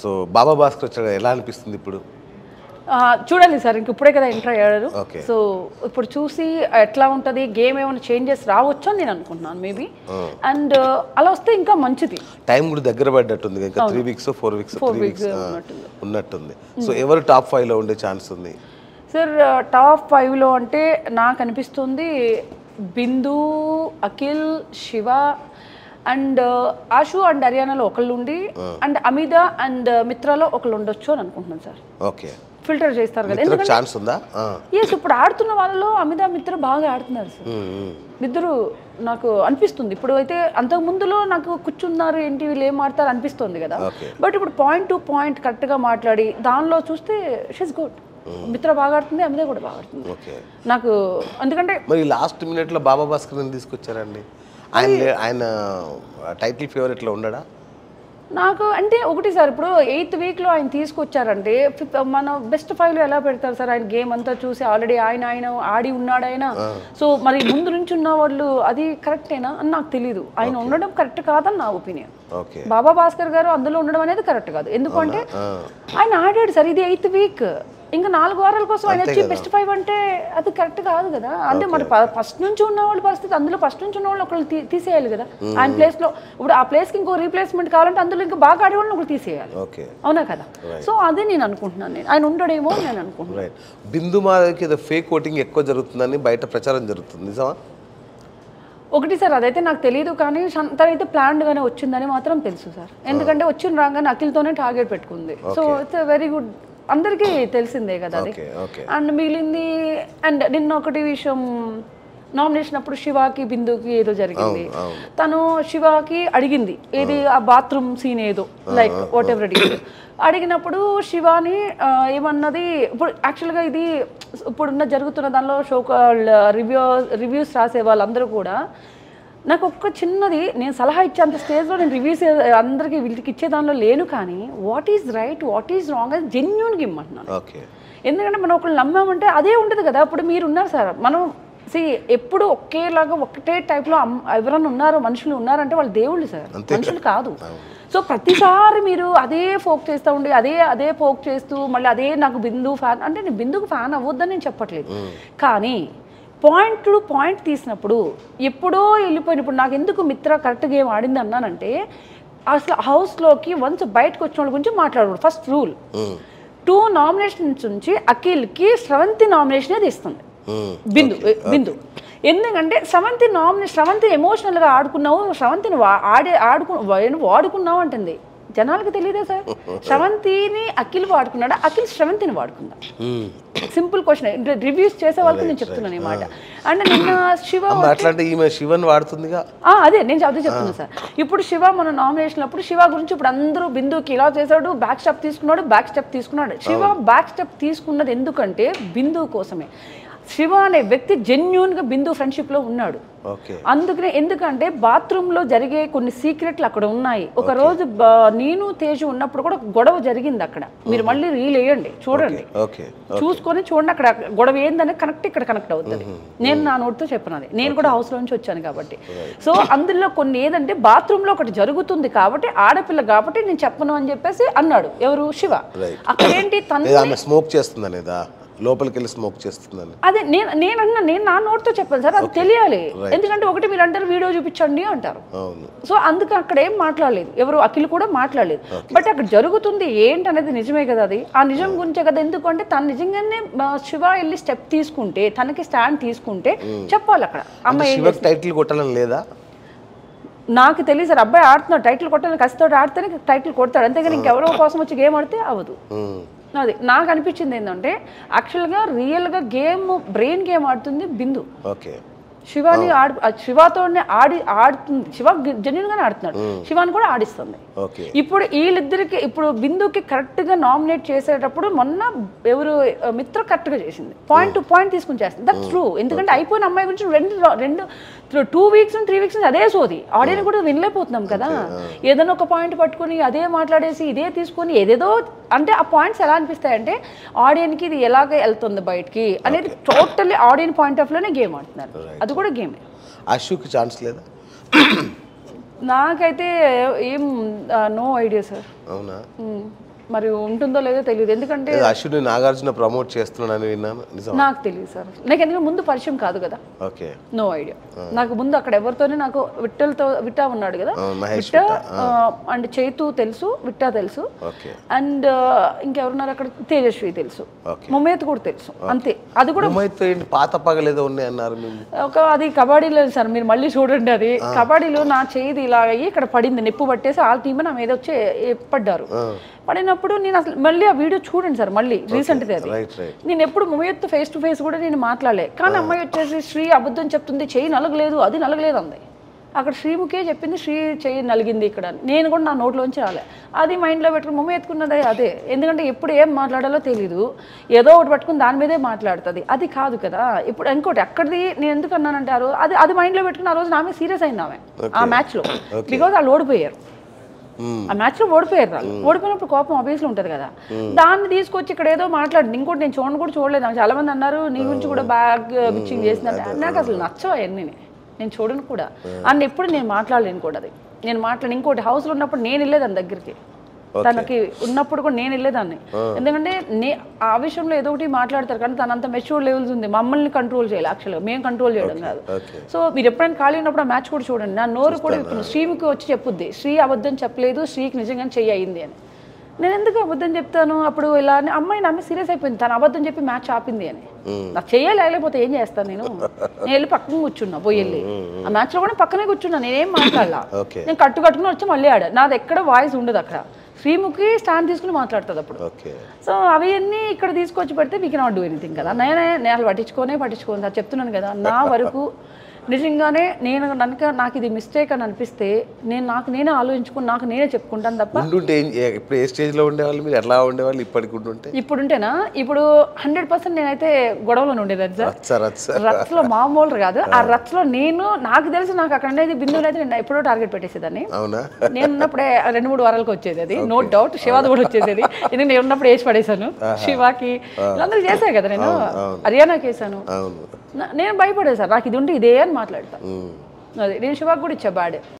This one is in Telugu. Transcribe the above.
సో బాబా భాస్కర్ వచ్చాడు ఎలా అనిపిస్తుంది ఇప్పుడు ఆ, చూడాలి సార్ ఇంక ఇప్పుడే కదా ఎంటర్ అయ్యారు Okay. సో ఇప్పుడు చూసి ఎట్లా ఉంటుంది గేమ్ ఏమైనా చేంజెస్ రావచ్చు అని నేను అనుకుంటున్నాను మేబీ అండ్ అలా వస్తే ఇంకా మంచిది టైం కూడా దగ్గర పడ్డట్టుంది ఇంకా three weeks four weeks Four three weeks weeks ఉన్నట్టుంది. ఉన్నట్టుంది సో ఎవరు టాప్ ఫైవ్ లో ఉండే ఛాన్స్ ఉంది సార్ టాప్ ఫైవ్లో అంటే నాకు అనిపిస్తుంది బిందు అఖిల్ శివ అండ్ ఆషు అండ్ హర్యానాలో ఒకళ్ళు ఉండి అండ్ అమిద అండ్ మిత్రాలో ఒకళ్ళు ఉండొచ్చు అని అనుకుంటున్నాను సార్ ఓకే ఫిల్టర్ చేస్తారు కదా ఇతరకు ఛాన్స్ ఉందా ఆ. ఎస్ ఇప్పుడు ఆడుతున్న వాళ్ళలో అమిత మిత్ర బాగా ఆడుతున్నారు సార్ ఉమ్, ఉమ్. ఇద్దరు నాకు అనిపిస్తుంది ఇప్పుడు అయితే అంతకు ముందులో నాకు కూర్చున్నారు ఏంటి వీళ్ళు ఏం ఆడతారు అనిపిస్తుంది కదా Okay. బట్ ఇప్పుడు పాయింట్ టు పాయింట్ కరెక్ట్గా మాట్లాడి దానిలో చూస్తే షీస్ గుడ్ మిత్ర బాగా ఆడుతుంది అమిత కూడా బాగా ఆడుతుంది ఓకే నాకు ఎందుకంటే మరి లాస్ట్ మినిట్ లో బాబా భాస్కర్ తీసుకొచ్చారండి ఆయన లే- ఆయన టైటిల్ ఫేవరెట్ లో ఉండడా నాకు అంటే ఒకటి సార్ ఇప్పుడు ఎయిత్ వీక్లో ఆయన తీసుకొచ్చారంటే ఫిఫ్- మన బెస్ట్ ఫైవ్లో ఎలా పెడతారు సార్ ఆయన గేమ్ అంతా చూసి ఆల్రెడీ ఆయన ఆయన ఆడి ఉన్నాడు ఆయన సో మరి ముందు నుంచి ఉన్న వాళ్ళు అది కరెక్టేనా అని నాకు తెలియదు ఆయన ఉండడం కరెక్ట్ కాదని నా ఒపీనియన్ ఓకే బాబా భాస్కర్ గారు అందులో ఉండడం అనేది కరెక్ట్ కాదు ఎందుకంటే ఆ. ఆయన ఆడాడు సార్ ఇది ఎయిత్ వీక్ ఇంకా నాలుగు వారాల కోసం ఆయన వచ్చి బెస్ట్ ఫైవ్ అంటే అది కరెక్ట్ కాదు కదా అంటే మరి ఫస్ట్ నుంచి ఉన్న వాళ్ళ పరిస్థితి అందులో ఫస్ట్ నుంచి ఉన్న వాళ్ళు ఒకళ్ళు తీ- తీసేయాలి కదా ఆయన ప్లేస్ లో ఇప్పుడు ఆ ప్లేస్ కి ఇంకో రీప్లేస్మెంట్ కావాలంటే అందులో ఇంకా బాగా ఆడే వాళ్ళని ఒకరు తీసేయాలి ఓకే అవునా కదా సో అదే నేను అనుకుంటున్నాను నేను ఆయన ఉండడేమో అని నేను అనుకుంటున్నాను రైట్ బిందు మాధవ్కి ఏదో ఫేక్ ఓటింగ్ ఎక్కువ జరుగుతుందని బయట ప్రచారం జరుగుతుంది నిజమా ఒకటి సార్ అదైతే నాకు తెలియదు కానీ షన్- తనైతే ప్లాన్డ్ గానే వచ్చిందని మాత్రం తెలుసు సార్ ఎందుకంటే వచ్చిన రాగానే అఖిల్తోనే టార్గెట్ పెట్టుకుంది సో ఇట్స్ వెరీ గుడ్ అందరికీ తెలిసిందే కదా అది ఓకే ఓకే అండ్ మిగిలింది అండ్ నిన్న ఒకటి విషయం నామినేషన్ అప్పుడు శివాకి బిందుకి ఏదో జరిగింది తను శివాకి అడిగింది ఏది ఆ బాత్రూమ్ సీన్ ఏదో లైక్ వాట్ ఎవర్ అడిగింది అడిగినప్పుడు శివాని ఆ, ఏమన్నది ఇప్పుడు యాక్చువల్గా ఇది ఇప్పుడున్న జరుగుతున్న దానిలో షో రివ్యూ రివ్యూస్ రాసే వాళ్ళందరూ కూడా నాకు ఒక్క చిన్నది నేను సలహా ఇచ్చేంత స్టేజ్లో నేను రివ్యూస్ అందరికీ వీళ్ళకి ఇచ్చే దానిలో లేను కానీ what is right what is wrong అని జెన్యున్గా ఇమ్మంటున్నాను ఓకే ఎందుకంటే మనం ఒకళ్ళు నమ్మామంటే అదే ఉండదు కదా ఇప్పుడు మీరు ఉన్నారు సార్ మనం సి ఎప్పుడు ఒకేలాగా ఒకటే టైప్లో ఎవరైనా ఉన్నారు మనుషులు ఉన్నారంటే వాళ్ళు దేవుళ్ళు సార్ మనుషులు కాదు సో ప్రతిసారి మీరు అదే ఫోక్ చేస్తూ ఉండి అదే అదే ఫోక్ చేస్తూ మళ్ళీ అదే నాకు బిందు ఫ్యాన్ అంటే నేను బిందుకు ఫ్యాన్ అవ్వద్దని నేను చెప్పట్లేదు కానీ పాయింట్ టు పాయింట్ తీసినప్పుడు ఎప్పుడో వెళ్ళిపోయిన ఇప్పుడు నాకు ఎందుకు మిత్ర కరెక్ట్ గేమ్ ఆడింది అన్నానంటే అసలు హౌస్లోకి వన్స్ బయటకు వచ్చిన వాళ్ళ గురించి మాట్లాడకూడదు ఫస్ట్ రూల్ టూ నామినేషన్స్ నుంచి అఖిల్కి స్రవంతి నామినేషనే తీస్తుంది బిందు బిందు ఎందుకంటే స్రవంతి నామినేషన్ స్రవంతి ఎమోషనల్గా ఆడుకున్నావు స్రవంతిని వా- ఆడే ఆడుకు వా- వాడుకున్నావు అంటుంది జనాలకు తెలియదా సార్ స్రవంతిని అఖిల్ వాడుకున్నాడా అఖిల్ స్రవంతిని వాడుకుందా సింపుల్ క్వశ్చన్ రివ్యూస్ చేసే వాళ్ళకి నేను చెప్తున్నాను ఈ మాట అండ్ నిన్న శివ అట్లాంటి ఈమె శివన్ వాడుతుందిగా ఆ, అదే నేను అదే చెప్తున్నా సార్ ఇప్పుడు శివ మన నామినేషన్ అప్పుడు శివ గురించి ఇప్పుడు అందరూ బిందుకి ఇలా చేశాడు బ్యాక్ స్టెప్ తీసుకున్నాడు బ్యాక్ స్టెప్ తీసుకున్నాడు శివ బ్యాక్ స్టెప్ తీసుకున్నది ఎందుకంటే బిందు కోసమే శివ అనే వ్యక్తి జెన్యున్ గా బిందు ఫ్రెండ్షిప్ లో ఉన్నాడు ఓకే అందుకనే ఎందుకంటే బాత్రూమ్ లో జరిగే కొన్ని సీక్రెట్లు అక్కడ ఉన్నాయి ఒక రోజు బ- నేను తేజు ఉన్నప్పుడు కూడా ఒక గొడవ జరిగింది అక్కడ మీరు మళ్ళీ రీల్ వేయండి చూడండి ఓకే చూసుకొని చూడండి అక్కడ గొడవ ఏందనే కనెక్ట్ ఇక్కడ కనెక్ట్ అవుతుంది నేను నా నోటితో చెప్పినది నేను కూడా హౌస్ నుంచి వచ్చాను కాబట్టి సో అందులో కొన్ని ఏదంటే బాత్రూమ్ లో ఒకటి జరుగుతుంది కాబట్టి ఆడపిల్ల కాబట్టి నేను చెప్పను అని చెప్పేసి అన్నాడు ఎవరు శివ Right. అక్కడ ఏంటి తను లేదా ఆమె స్మోక్ చేస్తుందనేదా లోపలికి వెళ్ళి స్మోక్ చేస్తుందని అదే నేను నేను అన్నా నేను నా నోటితో చెప్పాను సార్ అది తెలియాలి ఎందుకంటే ఒకటి మీరు అంటారు వీడియో చూపించండి అంటారు అవును సో అందుకు అక్కడ ఏం మాట్లాడలేదు ఎవరు అఖిల్ కూడా మాట్లాడలేదు బట్ అక్కడ జరుగుతుంది ఏంటి అనేది నిజమే కదా అది ఆ నిజం గురించే కదా ఎందుకంటే తను నిజంగానే ఆ, శివ వెళ్ళి స్టెప్ తీసుకుంటే తనకి స్టాండ్ తీసుకుంటే చెప్పాలి అక్కడ అంటే శివకి టైటిల్ కొట్టాలని లేదా నాకు తెలియదు సార్ అబ్బాయి ఆడుతున్నాడు టైటిల్ కొట్టాలని కసితో ఆడితేనే టైటిల్ కొడతాడు అంతేగాని ఇంకెవరో కోసం వచ్చి గేమ్ ఆడితే అవ్వదు ఉమ్. అది నాకు అనిపించింది ఏంటంటే యాక్చువల్గా రియల్గా గేమ్ బ్రెయిన్ గేమ్ ఆడుతుంది బిందు ఓకే శివాని ఆడు ఆ శివతోనే ఆడి ఆడుతుంది శివ జెన్యున్ గానే ఆడుతున్నాడు శివాని కూడా ఆడిస్తుంది ఓకే ఇప్పుడు వీళ్ళిద్దరికి ఇప్పుడు బిందుకి కరెక్ట్ గా నామినేట్ చేసేటప్పుడు మొన్న ఎవరు ఆ, మిత్ర కరెక్ట్ గా చేసింది పాయింట్ టు పాయింట్ తీసుకుని చేస్తుంది దట్స్ ట్రూ ఎందుకంటే అయిపోయిన అమ్మాయి గురించి రెండు రెండు టూ వీక్స్ త్రీ వీక్స్ అదే సోది ఆడియన్స్ కూడా వినలేకపోతున్నాం కదా ఏదైనా ఒక పాయింట్ పట్టుకొని అదే మాట్లాడేసి ఇదే తీసుకొని ఏదేదో అంటే ఆ పాయింట్స్ ఎలా అనిపిస్తాయంటే ఆడియన్కి ఇది ఎలాగ వెళ్తుంది బయటికి అనేది టోటల్లీ ఆడియన్ పాయింట్ ఆఫ్ లోనే గేమ్ ఆడుతున్నారు అది కూడా గేమే అశుకి ఛాన్స్ లేదా నాకైతే ఏం నో ఐడియా సార్ అవునా మరి ఉంటుందో లేదో తెలియదు ఎందుకంటే ఏదో అశ్విని నాగార్జున ప్రమోట్ చేస్తున్నాడని విన్నాను నిజం నాకు తెలియదు సార్ నాకు ఎందుకంటే ముందు పరిచయం కాదు కదా ఓకే నో ఐడియా నాకు ముందు అక్కడ ఎవరితోనే నాకు విట్టలతో విట్టా ఉన్నాడు కదా ఆ, మహేష్ విట్టా అండ్ చైతు తెలుసు విట్టా తెలుసు ఓకే అండ్ ఇంకెవరున్నారు అక్కడ తేజస్వి తెలుసు ఓకే ముమేత్ కూడా తెలుసు అంతే అది కూడా ఉమ్మైతో ఏంటి పాత పగలేదో ఉన్నాయి అన్నారు మేము ఒక అది కబడ్డీలో సార్ మీరు మళ్ళీ చూడండి అది కబడ్డీలో నా చేయి ఇలా అయ్యి ఇక్కడ పడింది నిప్పు పట్టేసి ఆ టీమ్ నా మీద వచ్చి ఏ- పడ్డారు పడినప్పుడు నేను అసలు మళ్ళీ ఆ వీడియో చూడండి సార్ మళ్ళీ రీసెంట్ది అది రైట్ రైట్ నేను ఎప్పుడు ముమయ్యతో ఫేస్ టు ఫేస్ కూడా నేను మాట్లాడలే కానీ అమ్మాయి వచ్చేసి శ్రీ అబద్ధం చెప్తుంది చెయ్యి నలగలేదు అది నలగలేదు అంది అక్కడ శ్రీముఖే చెప్పింది శ్రీ చెయ్యి నలిగింది ఇక్కడ అని. నేను కూడా నా నోట్లోంచి రాలే అది మైండ్లో పెట్టుకుని మమ్మీ ఎత్తుకున్నదే అదే ఎందుకంటే ఎప్పుడు ఏం మాట్లాడాలో తెలీదు ఏదో ఒకటి పట్టుకుని దాని మీదే మాట్లాడుతుంది అది కాదు కదా ఇప్పుడు ఇంకోటి అక్కడిది నేను ఎందుకు అన్నానంటే ఆ రోజు అది అది మైండ్లో పెట్టుకుని ఆ రోజు నా మీద సీరియస్ అయింది ఆమె ఆ మ్యాచ్లో బికాజ్ వాళ్ళు ఓడిపోయారు మ్మ్. ఆ మ్యాచ్ లో ఓడిపోయారు వాళ్ళు ఓడిపోయినప్పుడు కోపం ఆబ్వియస్లీ ఉంటుంది కదా దాన్ని తీసుకొచ్చి ఇక్కడ ఏదో మాట్లాడింది ఇంకోటి నేను చూడండి కూడా చూడలేదు నాకు చాలా మంది అన్నారు నీ గురించి కూడా బాగా బిచ్చింగ్ చేసినట్టు నాకు అసలు నచ్చవు అవన్నీ నేను చూడను కూడా అండ్ ఎప్పుడు నేను మాట్లాడలేను కూడా అది నేను మాట్లాడి ఇంకోటి house లో ఉన్నప్పుడు నేను వెళ్ళేది దాని దగ్గరికి తనకి ఉన్నప్పుడు కూడా నేను వెళ్ళేదాన్ని ఎందుకంటే నే ఆ విషయంలో ఏదో ఒకటి మాట్లాడతారు కానీ తనంత మెచ్యూర్ లెవెల్స్ ఉంది మమ్మల్ని కంట్రోల్ చేయాలి యాక్చువల్గా మేము కంట్రోల్ చేయడం కాదు ఓకే సో మీరు ఎప్పుడైనా ఖాళీ ఉన్నప్పుడు ఆ మ్యాచ్ కూడా చూడండి నా నోరు కూడా ఇప్పుడు శ్రీముఖి వచ్చి చెప్పుద్ది శ్రీ అబద్ధం చెప్పలేదు శ్రీకి నిజంగానే చెయ్యి అయింది అని నేను ఎందుకు అబద్ధం చెప్తాను అప్పుడు ఇలా అని అమ్మాయి నా మీద సీరియస్ అయిపోయింది తను అబద్ధం చెప్పి మ్యాచ్ ఆపింది అని నాకు చెయ్యాలి లేకపోతే ఏం చేస్తాను నేను నేను వెళ్ళి పక్కన కూర్చున్నా పోయి వెళ్ళి ఆ మ్యాచ్లో కూడా పక్కనే కూర్చున్నా నేనేం మాట్లాడలా ఓకే నేను కట్టు కట్టుకుని వచ్చి మళ్ళీ ఆడా నాది ఎక్కడ వాయిస్ ఉండదు అక్కడ శ్రీముఖి స్టాండ్ తీసుకుని మాట్లాడుతుంది అప్పుడు ఓకే సో అవన్నీ ఇక్కడ తీసుకొచ్చి పెడితే మీకు నాట్ డూ ఎనీథింగ్ కదా నేనే నేను అసలు పట్టించుకోనే పట్టించుకోను అది చెప్తున్నాను కదా నా వరకు నిజంగానే నేను కనుక నాకు ఇది మిస్టేక్ అని అనిపిస్తే నేను నాకు నేనే ఆలోచించుకుని నాకు నేనే చెప్పుకుంటాను తప్ప ఉండుంటే ఏం ఏ- ఇప్పుడు ఏ స్టేజ్లో ఉండేవాళ్ళు మీరు ఎట్లా ఉండేవాళ్ళు ఇప్పటికి ఉంటుంటే ఇప్పుడుంటేనా ఇప్పుడు హండ్రెడ్ పర్సెంట్ నేనైతే గొడవలో ఉండేది సార్ రచ్చ రచ్చ రత్స్ లో మామూలు కాదు ఆ రత్స్ లో నేను నాకు తెలిసి నాకు అక్కడ అనేది బిందువులు అయితే నేను ఎప్పుడో టార్గెట్ పెట్టేసేదాన్ని అవునా నేను ఉన్నప్పుడే రెండు మూడు వారాలకు వచ్చేది అది నో డౌట్ శివాది కూడా వచ్చేది ఎందుకంటే నేను ఉన్నప్పుడు వేసి పడేశాను శివాకి వీళ్ళందరూ చేశాను కదా నేను హర్యానాకి వేసాను అవును నా- నేను భయపడేసాను నాకు ఇది ఉంటే ఇదే అని మాట్లాడతాను మ్మ్. అది నేను శివాకి కూడా ఇచ్చా బ్యాడ్